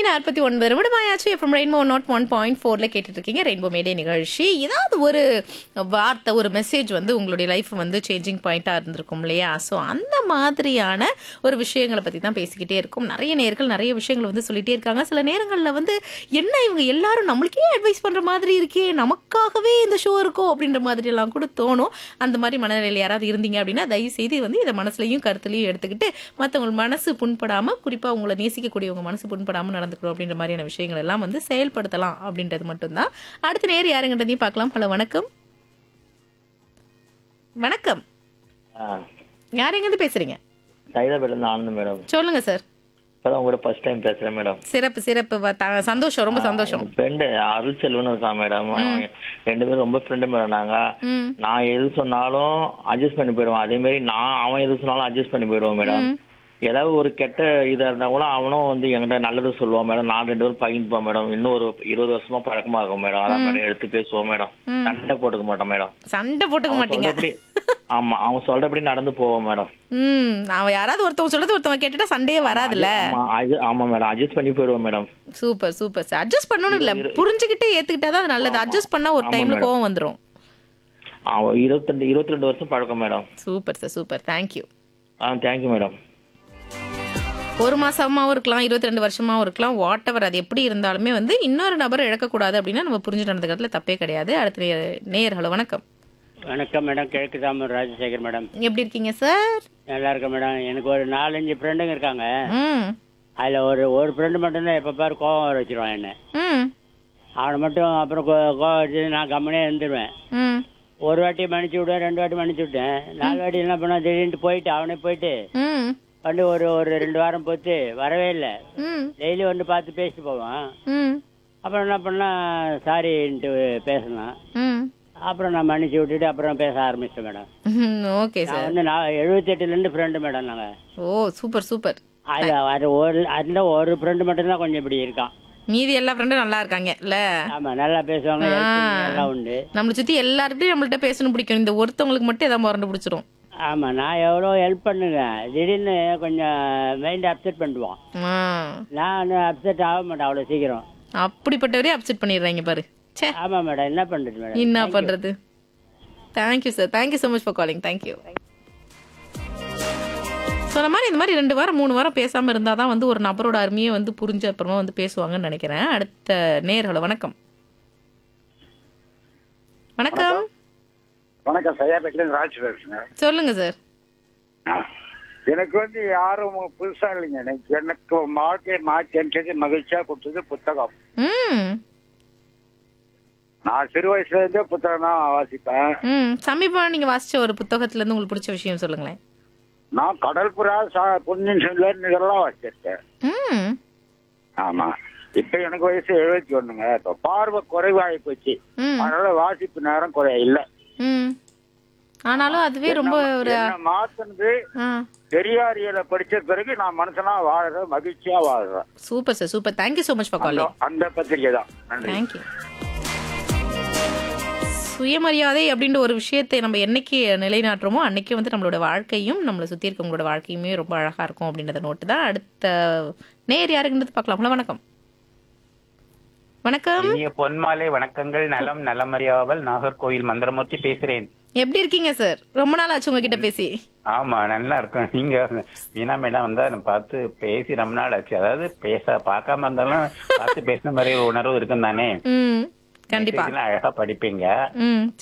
நாற்பத்தி ஒன்பது நிமிடமாயாச்சு எஃப்எம் ரெயின்போ நாட் ஒன் பாயிண்ட் ஃபோர்ல கேட்டுட்டு இருக்கீங்க ரெயின்போ மேடே நிகழ்ச்சி ஏதாவது ஒரு வார்த்தை ஒரு மெசேஜ் வந்து உங்களுடைய லைஃப் வந்து சேஞ்சிங் பாயிண்டா இருந்திருக்கும் இல்லையா ஸோ அந்த மாதிரியான ஒரு விஷயங்களை பத்தி தான் பேசிக்கிட்டே இருக்கும் நிறைய நேர்கள் நிறைய விஷயங்கள் வந்து சொல்லிட்டே இருக்காங்க சில நேரங்களில் வந்து என்ன இவங்க எல்லாரும் நம்மளுக்கே அட்வைஸ் பண்ற மாதிரி இருக்கே நமக்காகவே இந்த ஷோ இருக்கும் அப்படின்ற மாதிரி எல்லாம் கூட தோணும் அந்த மாதிரி மனநிலையில் யாராவது இருந்தீங்க அப்படின்னா தயவு செய்து வந்து இதை மனசுலையும் கருத்துலையும் எடுத்துக்கிட்டு மற்றவங்க மனசு புண்படாம குறிப்பா உங்களை நேசிக்கக்கூடியவங்க மனசு புண்படாம நடந்துக்கணும் அப்படின்ற மாதிரியான விஷயங்கள் எல்லாம் வந்து செயல்படுத்தலாம் அப்படின்றது மட்டும்தான் அடுத்த நேர் யாருங்கன்றதையும் பார்க்கலாம் ஹலோ வணக்கம் வணக்கம் யார் எங்கேருந்து பேசுறீங்க சைதாபேட்லேருந்து ஆனந்த் மேடம் சொல்லுங்க சார் இப்போதான் உங்கள்கிட்ட ஃபர்ஸ்ட் டைம் பேசுகிறேன் மேடம் சிறப்பு சிறப்பு வ- த- சந்தோஷம் ரொம்ப சந்தோஷம் ஃப்ரெண்டு அருள் செல்வன் இருக்கான் மேடம் அவன் ரெண்டு பேரும் ரொம்ப ஃப்ரெண்டு மேடம் நாங்கள் ம் நான் எது சொன்னாலும் அட்ஜஸ்ட் பண்ணி போயிடுவான் அதே மாதிரி நான் அவன் எது சொன்னாலும் அட்ஜஸ்ட் பண்ணி போயிடுவான் மேடம் ஏதாவது ஒரு கெட்ட இதா இருந்தா கூட அவனும் வந்து என்கிட்ட நல்லது சொல்லுவான் மேடம் நான் ரெண்டு பேரும் பகிர்ந்துப்போம் மேடம் இன்னும் ஒரு இருபது வருஷமா பழக்கமா இருக்கும் மேடம் அதான் மேடம் எடுத்து பேசுவோம் மேடம் சண்டை போட்டுக்க மாட்டோம் மேடம் சண்டை போட்டுக்க மாட்டீங்க சொல்றபடி ஆமா அவன் சொல்றபடி நடந்து போவோம் மேடம் ம் அவன் யாராவது ஒருத்தவங்க சொல்றது ஒருத்தவங்க கேட்டுட்டா சண்டையே வராதுல்ல ஆமா அது- ஆமா மேடம் அட்ஜஸ்ட் பண்ணி போயிடுவோம் madam super super sir adjust பண்ணணும் இல்ல புரிஞ்சுக்கிட்டு ஏத்துக்கிட்டா தான் அது நல்லது அட்ஜஸ்ட் பண்ணா ஒரு ஆமா டைம்ல madam. கோவம் வந்துரும் அவன் இருபத்தெண்டு இருபத்தி ரெண்டு வருஷம் பழக்கம் madam super sir super thank you ah thank you madam ஒரு மாசமாவும் இருக்கலாம் இருபத்தி ரெண்டு வருஷமாவும் இருக்கலாம் வாட் எவர் அது எப்படி இருந்தாலுமே வந்து இன்னொரு நபரை இழக்கக்கூடாது அப்படின்னா நம்ம புரிஞ்சு நடந்துக்கிறதுல தப்பே கிடையாது அடுத்த நேயர் நேயர் ஹலோ வணக்கம் வணக்கம் மேடம் கிழக்கு தாமர் ராஜசேகர் மேடம் எப்படி இருக்கீங்க சார் நல்லா இருக்கேன் மேடம் எனக்கு ஒரு நாலஞ்சு ஃப்ரெண்டுங்க இருக்காங்க ம் அதில் ஒரு ஒரு ஃப்ரெண்டு மட்டும்தான் எப்போ பாரு கோவம் வர வச்சிருவான் என்ன ம் அவனை மட்டும் அப்புறம் கோ- கோவம் வச்சு நான் கம்மனே இருந்துருவேன் ம் ஒரு வாட்டி மன்னிச்சு விடுவேன் ரெண்டு வாட்டி மன்னிச்சு விட்டேன் நாலு வாட்டி என்ன பண்ணா திடீர்னு போயிட்டு அவனே போயிட்டு ம் வந்து ஒரு ஒரு ரெண்டு வாரம் பொறுத்து வரவே இல்லை ம் டெய்லி வந்து பார்த்து பேசிட்டு போவான் ம் அப்புறம் என்ன பண்ணா சாரின்ட்டு பேசினான் ம் அப்புறம் நான் மன்னிச்சு விட்டுட்டு அப்புறம் பேச ஆரம்பிச்சிட்டேன் மேடம் ஓகே நான் சார் வந்து நான் எழுபத்தெட்டுலேருந்து ஃப்ரெண்டு மேடம் நாங்கள் ஓ சூப்பர் சூப்பர் அது அது ஒரு அதில் ஒரு ஃப்ரெண்டு மட்டும்தான் கொஞ்சம் இப்படி இருக்கான் மீதி எல்லா ஃப்ரெண்டும் நல்லா இருக்காங்க இல்ல ஆமா நல்லா பேசுவாங்க helping எல்லாம் உண்டு நம்மளை சுத்தி எல்லார்கிட்டயும் நம்மள்ட்ட பேசணும் பிடிக்கும் இந்த ஒருத்தவங்களுக்கு மட்டும் ஏதாவது மறந்து பிடிச்சிரும் ஆமா நான் எவ்வளோ ஹெல்ப் பண்ணுவேன் திடீர்னு கொஞ்சம் மைண்ட் அப்செட் பண்ணுவான் ஆ, நான் அப்செட் ஆக மாட்டேன் அவ்வளோ சீக்கிரம் அப்படிப்பட்டவரே அப்செட் பண்ணிடுறாங்க பாரு ச்சே ஆமா மேடம் என்ன பண்றது மேடம் என்ன பண்றது thank you sir thank you so much for calling thank you சொன்ன மாதிரி இந்த மாதிரி ரெண்டு வாரம் மூணு வாரம் பேசாம இருந்தாதான் தான் வந்து ஒரு நபரோட அருமையை வந்து புரிஞ்ச அப்புறமா வந்து பேசுவாங்கன்னு நினைக்கிறேன் அடுத்த நேர்களை வணக்கம் வணக்கம் வணக்கம் சையாபேட்டிலேருந்து ராஜ் பேசுங்க சொல்லுங்க சார் எனக்கு வந்து யாரும் புதுசா இல்லைங்க எனக்கு எனக்கு வாழ்க்கையை மாற்றி அமைச்சது மகிழ்ச்சியா கொடுத்தது புத்தகம் ம் நான் சிறு வயசுல இருந்தே புத்தகம் தான் வாசிப்பேன் ம் சமீபமா நீங்க வாசிச்ச ஒரு புத்தகத்துல இருந்து உங்களுக்கு பிடிச்ச விஷயம் சொல்லுங்களேன் நான் கடல் புறா சா- பொன்னியின் செல்வன் இதெல்லாம் வாசிச்சிருக்கேன் ம் ஆமா இப்ப எனக்கு வயசு எழுபத்தி ஒண்ணுங்க இப்ப பார்வை குறைவாகி போச்சு ம் அதனால வாசிப்பு நேரம் குறைய இல்ல ம் ஆனாலும் அதுவே ரொம்ப ஒரு என்ன மாத்தினது ஆ பெரியாரியலை படிச்ச பிறகு நான் மனுஷனா வாழறேன் மகிழ்ச்சியா வாழ்றேன் super sir super thank you so much for அந்த- காலிங் அந்த பத்திரிகை தான் நன்றி தேங்க்யூ சுயமரியாதை அப்படின்ற ஒரு விஷயத்தை நம்ம என்னைக்கு நிலைநாட்டுறோமோ அன்னைக்கு வந்து நம்மளோட வாழ்க்கையும் நம்மளை சுற்றி இருக்கவங்களோட வாழ்க்கையுமே ரொம்ப அழகா இருக்கும் அப்படின்றத நோட்டு தான் அடுத்த நேர் யாருக்குன்றது பார்க்கலாம்ல வணக்கம் வணக்கம் இனிய பொன்மாலை வணக்கங்கள் நலம் நலமறியாவல் நாகர்கோயில் மந்திரமூர்த்தி பேசுறேன் எப்படி இருக்கீங்க சார் ரொம்ப நாள் ஆச்சு உங்ககிட்ட பேசி ஆமா நல்லா இருக்கும் நீங்க வீணா மேடம் வந்தா நான் பார்த்து பேசி ரொம்ப நாள் ஆச்சு அதாவது பேச பார்க்காம இருந்தாலும் பார்த்து பேசின மாதிரி ஒரு உணர்வு இருக்கும் தானே ம் கண்டிப்பா மெசேஜ்லாம் அழகா படிப்பீங்க ம்